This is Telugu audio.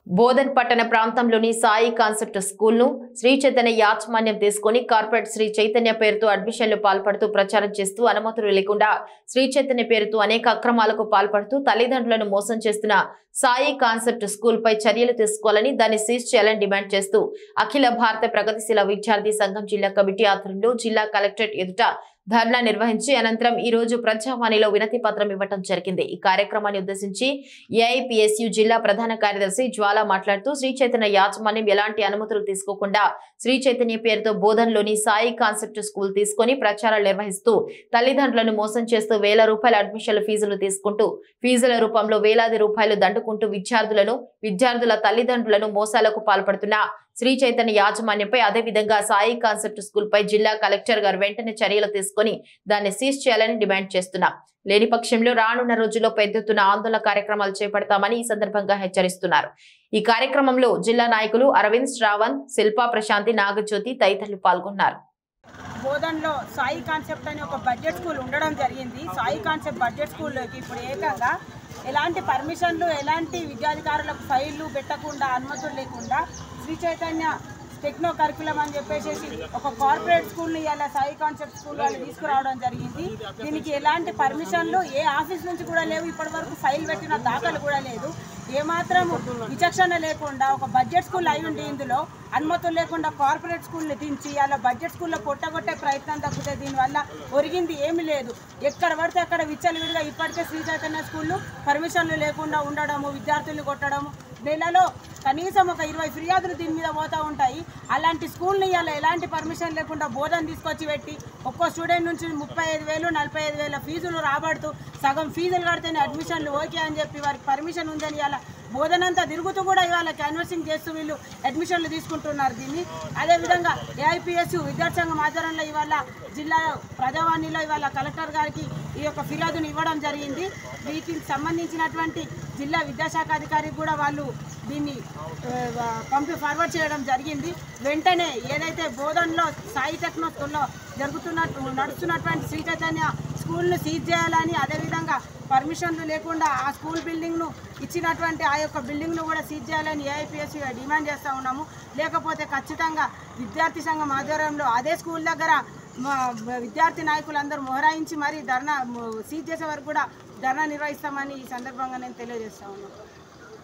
బోధన్ పట్టణ ప్రాంతంలోని సాయి కాన్సెప్ట్ స్కూల్ను శ్రీ చైతన్య యాజమాన్యం తీసుకుని కార్పొరేట్ శ్రీ చైతన్య పేరుతో అడ్మిషన్లు పాల్పడుతూ ప్రచారం చేస్తూ అనుమతులు లేకుండా శ్రీ చైతన్య పేరుతో అనేక అక్రమాలకు పాల్పడుతూ తల్లిదండ్రులను మోసం చేస్తున్న సాయి కాన్సెప్ట్ స్కూల్ పై చర్యలు తీసుకోవాలని దాన్ని సీజ్ చేయాలని డిమాండ్ చేస్తూ అఖిల భారత ప్రగతిశీల విద్యార్థి సంఘం జిల్లా కమిటీ ఆధ్వర్యంలో జిల్లా కలెక్టరేట్ ఎదుట ధర్నా నిర్వహించి అనంతరం ఈ రోజు ప్రజావాణిలో వినతి పత్రం ఇవ్వటం జరిగింది ఈ కార్యక్రమాన్ని ఉద్దేశించి ఏఐపిఎస్యు జిల్లా ప్రధాన కార్యదర్శి జ్వాల మాట్లాడుతూ శ్రీ చైతన్య యాజమాన్యం ఎలాంటి అనుమతులు తీసుకోకుండా శ్రీ చైతన్య పేరుతో బోధనలోని సాయి కాన్సెప్ట్ స్కూల్ తీసుకొని ప్రచారాలు నిర్వహిస్తూ తల్లిదండ్రులను మోసం చేస్తూ వేల రూపాయల అడ్మిషన్ల ఫీజులు తీసుకుంటూ ఫీజుల రూపంలో వేలాది రూపాయలు దండుకుంటూ విద్యార్థులను విద్యార్థుల తల్లిదండ్రులను మోసాలకు పాల్పడుతున్న శ్రీ చైతన్య యాజమాన్యంపై అదేవిధంగా సాయి కాన్సెప్ట్ స్కూల్ పై జిల్లా కలెక్టర్ గారు వెంటనే చర్యలు తీసుకొని దాన్ని సీజ్ చేయాలని డిమాండ్ చేస్తున్నాం లేని పక్షంలో రానున్న రోజుల్లో పెద్ద ఎత్తున ఆందోళన కార్యక్రమాలు చేపడతామని ఈ సందర్భంగా హెచ్చరిస్తున్నారు ఈ కార్యక్రమంలో జిల్లా నాయకులు అరవింద్ శ్రావణ్ శిల్పా ప్రశాంతి నాగజ్యోతి తదితరులు పాల్గొన్నారు బోధన్లో సాయి కాన్సెప్ట్ అని ఒక బడ్జెట్ స్కూల్ ఉండడం జరిగింది సాయి కాన్సెప్ట్ బడ్జెట్ స్కూల్లోకి ఇప్పుడు ఏకంగా ఎలాంటి పర్మిషన్లు ఎలాంటి విద్యాధికారులకు ఫైళ్ళు పెట్టకుండా అనుమతులు లేకుండా శ్రీ చైతన్య టెక్నో కరికులం అని చెప్పేసి ఒక కార్పొరేట్ స్కూల్ని ఇలా సాయి కాన్సెప్ట్ స్కూల్ వాళ్ళు తీసుకురావడం జరిగింది దీనికి ఎలాంటి పర్మిషన్లు ఏ ఆఫీస్ నుంచి కూడా లేవు ఇప్పటివరకు ఫైల్ పెట్టిన దాఖలు కూడా లేదు ఏమాత్రం విచక్షణ లేకుండా ఒక బడ్జెట్ స్కూల్ అయి ఉండి ఇందులో అనుమతులు లేకుండా కార్పొరేట్ స్కూల్ని దించి అలా బడ్జెట్ స్కూల్లో పొట్టగొట్టే ప్రయత్నం తగ్గితే దీనివల్ల ఒరిగింది ఏమీ లేదు ఎక్కడ పడితే అక్కడ విచ్చలవిడిగా ఇప్పటికే శ్రీ చైతన్య స్కూళ్ళు పర్మిషన్లు లేకుండా ఉండడము విద్యార్థులు కొట్టడము నెలలో కనీసం ఒక ఇరవై ఫిర్యాదులు దీని మీద పోతూ ఉంటాయి అలాంటి స్కూల్ని ఇవాళ ఎలాంటి పర్మిషన్ లేకుండా బోధన తీసుకొచ్చి పెట్టి ఒక్కో స్టూడెంట్ నుంచి ముప్పై ఐదు వేలు నలభై ఐదు వేల ఫీజులు రాబడుతూ సగం ఫీజులు కడితేనే అడ్మిషన్లు ఓకే అని చెప్పి వారికి పర్మిషన్ ఉందని ఇవాళ బోధనంతా తిరుగుతూ కూడా ఇవాళ క్యాన్వసింగ్ చేస్తూ వీళ్ళు అడ్మిషన్లు తీసుకుంటున్నారు దీన్ని అదేవిధంగా ఏఐపిఎస్ విద్యార్థి సంఘం ఆధ్వర్యంలో ఇవాళ జిల్లా ప్రజావాణిలో ఇవాళ కలెక్టర్ గారికి ఈ యొక్క ఫిర్యాదును ఇవ్వడం జరిగింది వీటికి సంబంధించినటువంటి జిల్లా విద్యాశాఖ అధికారికి కూడా వాళ్ళు దీన్ని ఆ, పంపి ఫార్వర్డ్ చేయడం జరిగింది వెంటనే ఏదైతే బోధనలో సాయి టెక్నో స్కూల్లో జరుగుతున్నట్టు నడుస్తున్నటువంటి శ్రీ చైతన్య స్కూల్ను సీజ్ చేయాలని అదేవిధంగా పర్మిషన్లు లేకుండా ఆ స్కూల్ బిల్డింగ్ను ఇచ్చినటువంటి ఆ యొక్క బిల్డింగ్ను కూడా సీజ్ చేయాలని ఏఐపిఎస్ డిమాండ్ చేస్తూ ఉన్నాము లేకపోతే ఖచ్చితంగా విద్యార్థి సంఘం ఆధ్వర్యంలో అదే స్కూల్ దగ్గర మా విద్యార్థి నాయకులందరూ మొహరాయించి మరి ధర్నా సీజ్ చేసే వరకు కూడా ధర్నా నిర్వహిస్తామని ఈ సందర్భంగా నేను తెలియజేస్తా ఉన్నాను